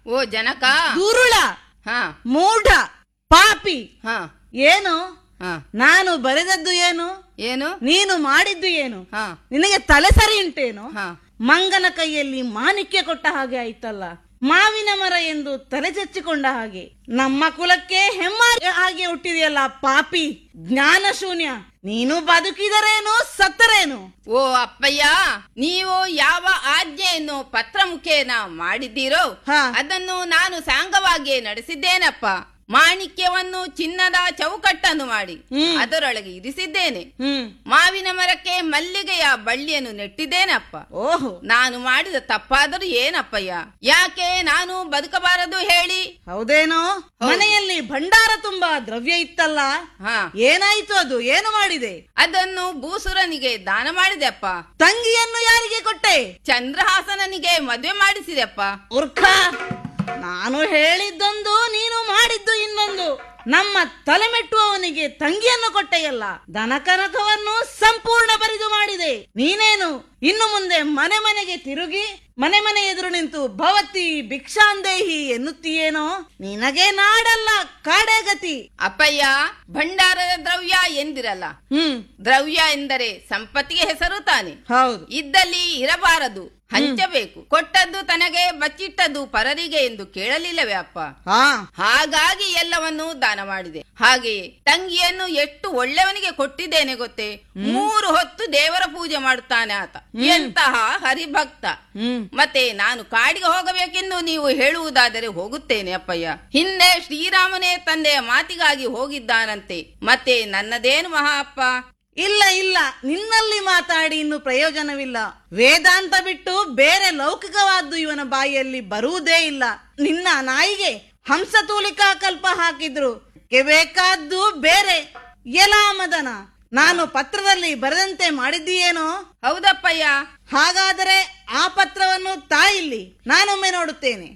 ಓ ಜನಕ ದುರುಳ ಹಾ ಮೂಢ ಪಾಪಿ ಹಾ ಏನು ಹಾ ನಾನು ಬರೆದದ್ದು ಏನು ಏನು ನೀನು ಮಾಡಿದ್ದು ಏನು ಹಾ ನಿನಗೆ ತಲೆ ಸರಿ ಉಂಟೇನು ಹಾ ಮಂಗನ ಕೈಯಲ್ಲಿ ಮಾಣಿಕ್ಯ ಕೊಟ್ಟ ಹಾಗೆ ಆಯ್ತಲ್ಲ ಮಾವಿನ ಮರ ಎಂದು ತಲೆ ಚಚ್ಚಿಕೊಂಡ ಹಾಗೆ ನಮ್ಮ ಕುಲಕ್ಕೆ ಹೆಮ್ಮಾರಿ ಹಾಗೆ ಹುಟ್ಟಿದೆಯಲ್ಲ ಪಾಪಿ ಜ್ಞಾನ ಶೂನ್ಯ ನೀನು ಬದುಕಿದರೇನು ಸತ್ತರೇನು ಓ ಅಪ್ಪಯ್ಯ ನೀವು ಯಾವ ಆಜ್ಞೆಯನ್ನು ಪತ್ರ ಮುಖೇನ ಮಾಡಿದ್ದೀರೋ ಹಾ. ಅದನ್ನು ನಾನು ಸಾಂಗವಾಗಿ ನಡೆಸಿದ್ದೇನಪ್ಪ ಮಾಣಿಕ್ಯವನ್ನು ಚಿನ್ನದ ಚೌಕಟ್ಟನ್ನು ಮಾಡಿ ಹ್ಮ್. ಅದರೊಳಗೆ ಇರಿಸಿದ್ದೇನೆ ಹ್ಮ್ ಮಾವಿನ ಮರಕ್ಕೆ ಮಲ್ಲಿಗೆಯ ಬಳ್ಳಿಯನ್ನು ನೆಟ್ಟಿದ್ದೇನಪ್ಪ ಓಹೋ ನಾನು ಮಾಡಿದ ತಪ್ಪಾದರೂ ಏನಪ್ಪಯ್ಯ ಯಾಕೆ ನಾನು ಬದುಕಬಾರದು ಹೇಳಿ ಹೌದೇನೋ ಮನೆಯಲ್ಲಿ ಭಂಡಾರ ತುಂಬಾ ದ್ರವ್ಯ ಇತ್ತಲ್ಲ ಹಾ ಏನಾಯ್ತು ಅದು ಏನು ಮಾಡಿದೆ ಅದನ್ನು ಭೂಸುರನಿಗೆ ದಾನ ಮಾಡಿದೆಪ್ಪ ತಂಗಿಯನ್ನು ಯಾರಿಗೆ ಕೊಟ್ಟೆ ಚಂದ್ರಹಾಸನನಿಗೆ ಮದುವೆ ಮಾಡಿಸಿದೆಪ್ಪ ಮೂರ್ಖ ನಾನು ಹೇಳಿದ್ದೊಂದು ನೀನು ಮಾಡಿದ್ದು ಇನ್ನೊಂದು ನಮ್ಮ ತಲೆಮೆಟ್ಟುವವನಿಗೆ ತಂಗಿಯನ್ನು ಕೊಟ್ಟೆಯಲ್ಲ ದನಕನಕವನ್ನು ಸಂಪೂರ್ಣ ಬರಿದು ಮಾಡಿದೆ ನೀನೇನು ಇನ್ನು ಮುಂದೆ ಮನೆ ಮನೆಗೆ ತಿರುಗಿ ಮನೆ ಮನೆ ಎದುರು ನಿಂತು ಭವತಿ ಭಿಕ್ಷಾಂದೇಹಿ ಎನ್ನುತ್ತೀಯೇನೋ ನಿನಗೆ ನಾಡಲ್ಲ ಕಾಡೇ ಗತಿ ಅಪ್ಪಯ್ಯ ಭಂಡಾರದ ದ್ರವ್ಯ ಎಂದಿರಲ್ಲ ಹ್ಮ್ ದ್ರವ್ಯ ಎಂದರೆ ಸಂಪತ್ತಿಗೆ ಹೆಸರು ತಾನೆ ಹೌದು ಇದ್ದಲ್ಲಿ ಇರಬಾರದು ಹಂಚಬೇಕು ಕೊಟ್ಟದ್ದು ತನಗೆ ಬಚ್ಚಿಟ್ಟದ್ದು ಪರರಿಗೆ ಎಂದು ಕೇಳಲಿಲ್ಲವೇ ಅಪ್ಪ ಹಾ ಹಾಗಾಗಿ ಎಲ್ಲವನ್ನೂ ದಾನ ಮಾಡಿದೆ ಹಾಗೆಯೇ ತಂಗಿಯನ್ನು ಎಷ್ಟು ಒಳ್ಳೆಯವನಿಗೆ ಕೊಟ್ಟಿದ್ದೇನೆ ಗೊತ್ತೇ ಮೂರು ಹೊತ್ತು ದೇವರ ಪೂಜೆ ಮಾಡುತ್ತಾನೆ ಆತ ಎಂತಹ ಹರಿಭಕ್ತ ಹ್ಮ್ ಮತ್ತೆ ನಾನು ಕಾಡಿಗೆ ಹೋಗಬೇಕೆಂದು ನೀವು ಹೇಳುವುದಾದರೆ ಹೋಗುತ್ತೇನೆ ಅಪ್ಪಯ್ಯ ಹಿಂದೆ ಶ್ರೀರಾಮನೇ ತಂದೆಯ ಮಾತಿಗಾಗಿ ಹೋಗಿದ್ದಾನಂತೆ ಮತ್ತೆ ನನ್ನದೇನು ಮಹಾ ಅಪ್ಪ ಇಲ್ಲ ಇಲ್ಲ ನಿನ್ನಲ್ಲಿ ಮಾತಾಡಿ ಇನ್ನು ಪ್ರಯೋಜನವಿಲ್ಲ ವೇದಾಂತ ಬಿಟ್ಟು ಬೇರೆ ಲೌಕಿಕವಾದ್ದು ಇವನ ಬಾಯಿಯಲ್ಲಿ ಬರುವುದೇ ಇಲ್ಲ ನಿನ್ನ ನಾಯಿಗೆ ಹಂಸತೂಲಿಕಾ ಕಲ್ಪ ಹಾಕಿದ್ರು ಕ್ಕೆ ಬೇಕಾದ್ದು ಬೇರೆ ಎಲಾ ಮದನ ನಾನು ಪತ್ರದಲ್ಲಿ ಬರೆದಂತೆ ಮಾಡಿದ್ದೀಯೇನೋ ಹೌದಪ್ಪಯ್ಯ ಹಾಗಾದರೆ ಆ ಪತ್ರವನ್ನು ತಾಯಿಲ್ಲಿ ನಾನೊಮ್ಮೆ ನೋಡುತ್ತೇನೆ